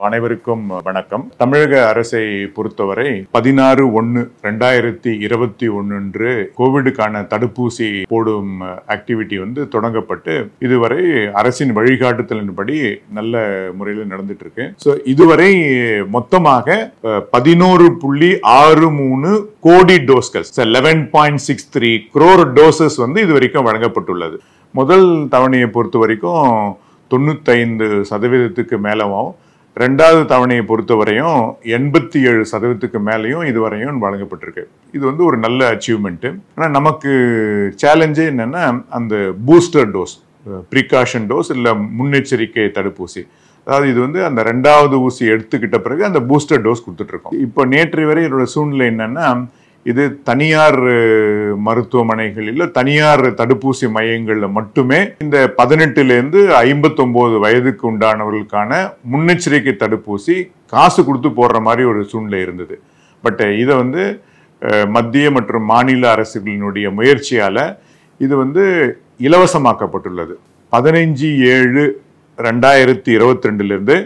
அனைவருக்கும் வணக்கம் தமிழக அரசை பொறுத்தவரை பதினாறு ஒன்னு ரெண்டாயிரத்தி இருபத்தி ஒன்று கோவிடுக்கான தடுப்பூசி போடும் ஆக்டிவிட்டி வந்து தொடங்கப்பட்டு இதுவரை அரசின் வழிகாட்டுதலின்படி நல்ல முறையில் நடந்துட்டு இருக்கு ஸோ இதுவரை மொத்தமாக பதினோரு புள்ளி ஆறு மூணு கோடி டோஸ்கள் eleven point six three crore doses வந்து இது வரைக்கும் வழங்கப்பட்டுள்ளது முதல் தவணையை பொறுத்த வரைக்கும் தொண்ணூத்தைந்து சதவீதத்துக்கு மேலவும் ரெண்டாவது தவணையை பொறுத்தவரையும் எண்பத்தி ஏழு சதவீதத்துக்கு மேலேயும் இதுவரையும் வழங்கப்பட்டிருக்கு இது வந்து ஒரு நல்ல அச்சீவ்மெண்ட்டு ஆனால் நமக்கு சேலஞ்சே என்னென்னா அந்த பூஸ்டர் டோஸ் ப்ரிகாஷன் டோஸ் இல்லை முன்னெச்சரிக்கை தடுப்பூசி அதாவது இது வந்து அந்த ரெண்டாவது ஊசி எடுத்துக்கிட்ட பிறகு அந்த பூஸ்டர் டோஸ் கொடுத்துட்ருக்கோம் இப்போ நேற்று வரை என்னோட சூழ்நிலை என்னென்னா இது தனியார் மருத்துவமனைகளில் தனியார் தடுப்பூசி மையங்களில் மட்டுமே இந்த பதினெட்டுலேருந்து ஐம்பத்தொம்போது வயதுக்கு உண்டானவர்களுக்கான முன்னெச்சரிக்கை தடுப்பூசி காசு கொடுத்து போடுற மாதிரி ஒரு சூழ்நிலை இருந்தது பட் இதை வந்து மத்திய மற்றும் மாநில அரசுகளினுடைய முயற்சியால் இது வந்து இலவசமாக்கப்பட்டுள்ளது பதினைஞ்சு ஏழு ரெண்டாயிரத்தி இருபத்தி ரெண்டுலேருந்து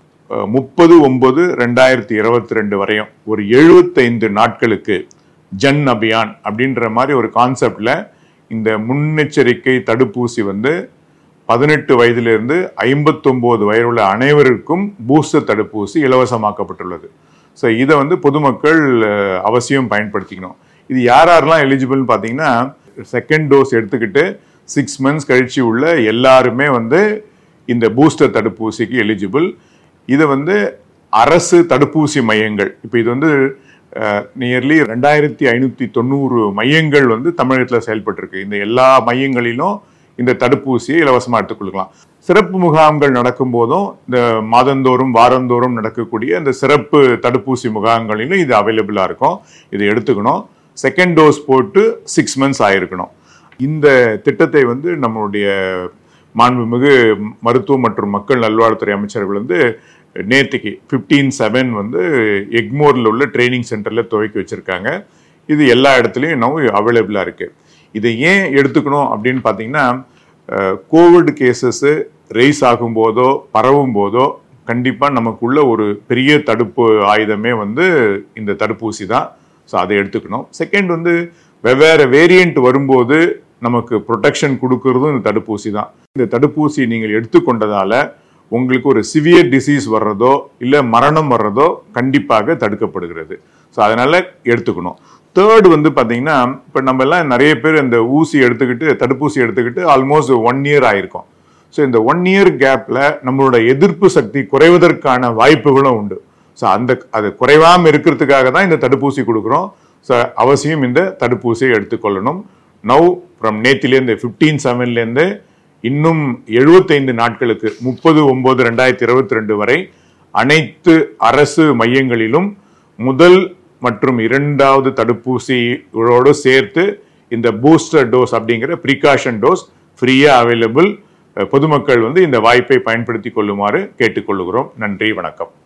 முப்பது ஒன்பது ரெண்டாயிரத்தி இருபத்தி ரெண்டு வரையும் ஒரு எழுபத்தைந்து நாட்களுக்கு ஜன் அபியான் அப்படின்ற மாதிரி ஒரு கான்செப்ட்ல இந்த முன்னெச்சரிக்கை தடுப்பூசி வந்து பதினெட்டு வயதிலிருந்து ஐம்பத்தொம்போது வயதுள்ள அனைவருக்கும் பூஸ்டர் தடுப்பூசி இலவசமாக்கப்பட்டுள்ளது ஸோ இதை வந்து பொதுமக்கள் அவசியம் பயன்படுத்திக்கணும் இது யார் யாரெல்லாம் எலிஜிபிள்னு பார்த்தீங்கன்னா செகண்ட் டோஸ் எடுத்துக்கிட்டு சிக்ஸ் மந்த்ஸ் கழிச்சு உள்ள எல்லாருமே வந்து இந்த பூஸ்டர் தடுப்பூசிக்கு எலிஜிபிள் இது வந்து அரசு தடுப்பூசி மையங்கள் இப்போ இது வந்து நியர்லி ரெண்டாயிரத்தி ஐநூற்றி தொண்ணூறு மையங்கள் வந்து தமிழகத்தில் செயல்பட்டுருக்கு இந்த எல்லா மையங்களிலும் இந்த தடுப்பூசியை இலவசமாக எடுத்துக்கொள்ளலாம் சிறப்பு முகாம்கள் நடக்கும் போதும் இந்த மாதந்தோறும் வாரந்தோறும் நடக்கக்கூடிய இந்த சிறப்பு தடுப்பூசி முகாம்களிலும் இது அவைலபிளாக இருக்கும் இதை எடுத்துக்கணும் செகண்ட் டோஸ் போட்டு சிக்ஸ் மந்த்ஸ் ஆயிருக்கணும் இந்த திட்டத்தை வந்து நம்மளுடைய மாண்புமிகு மருத்துவ மற்றும் மக்கள் நல்வாழ்வுத்துறை அமைச்சர்கள் வந்து நேற்றுக்கு ஃபிஃப்டீன் செவன் வந்து எக்மோரில் உள்ள ட்ரைனிங் சென்டரில் துவக்கி வச்சுருக்காங்க இது எல்லா இடத்துலையும் இன்னும் அவைலபிளாக இருக்குது இதை ஏன் எடுத்துக்கணும் அப்படின்னு பார்த்தீங்கன்னா கோவிட் கேசஸ்ஸு ரைஸ் ஆகும்போதோ பரவும் போதோ கண்டிப்பாக நமக்குள்ள ஒரு பெரிய தடுப்பு ஆயுதமே வந்து இந்த தடுப்பூசி தான் ஸோ அதை எடுத்துக்கணும் செகண்ட் வந்து வெவ்வேறு வேரியண்ட் வரும்போது நமக்கு ப்ரொடெக்ஷன் கொடுக்கறதும் இந்த தடுப்பூசி தான் இந்த தடுப்பூசி நீங்கள் எடுத்துக்கொண்டதால உங்களுக்கு ஒரு சிவியர் டிசீஸ் வர்றதோ இல்லை மரணம் வர்றதோ கண்டிப்பாக தடுக்கப்படுகிறது ஸோ அதனால எடுத்துக்கணும் தேர்ட் வந்து பார்த்தீங்கன்னா இப்போ நம்ம எல்லாம் நிறைய பேர் இந்த ஊசி எடுத்துக்கிட்டு தடுப்பூசி எடுத்துக்கிட்டு ஆல்மோஸ்ட் ஒன் இயர் ஆயிருக்கும் ஸோ இந்த ஒன் இயர் கேப்பில் நம்மளோட எதிர்ப்பு சக்தி குறைவதற்கான வாய்ப்புகளும் உண்டு ஸோ அந்த அது குறைவாமல் இருக்கிறதுக்காக தான் இந்த தடுப்பூசி கொடுக்குறோம் ஸோ அவசியம் இந்த தடுப்பூசியை எடுத்துக்கொள்ளணும் நவ் ஃப்ரம் நேத்திலேருந்து ஃபிஃப்டீன் செவன்லேருந்து இன்னும் எழுபத்தைந்து நாட்களுக்கு முப்பது ஒன்பது ரெண்டாயிரத்தி இருபத்தி ரெண்டு வரை அனைத்து அரசு மையங்களிலும் முதல் மற்றும் இரண்டாவது தடுப்பூசிகளோடு சேர்த்து இந்த பூஸ்டர் டோஸ் அப்படிங்கிற ப்ரிகாஷன் டோஸ் ஃப்ரீயாக அவைலபிள் பொதுமக்கள் வந்து இந்த வாய்ப்பை பயன்படுத்தி கொள்ளுமாறு கேட்டுக்கொள்ளுகிறோம் நன்றி வணக்கம்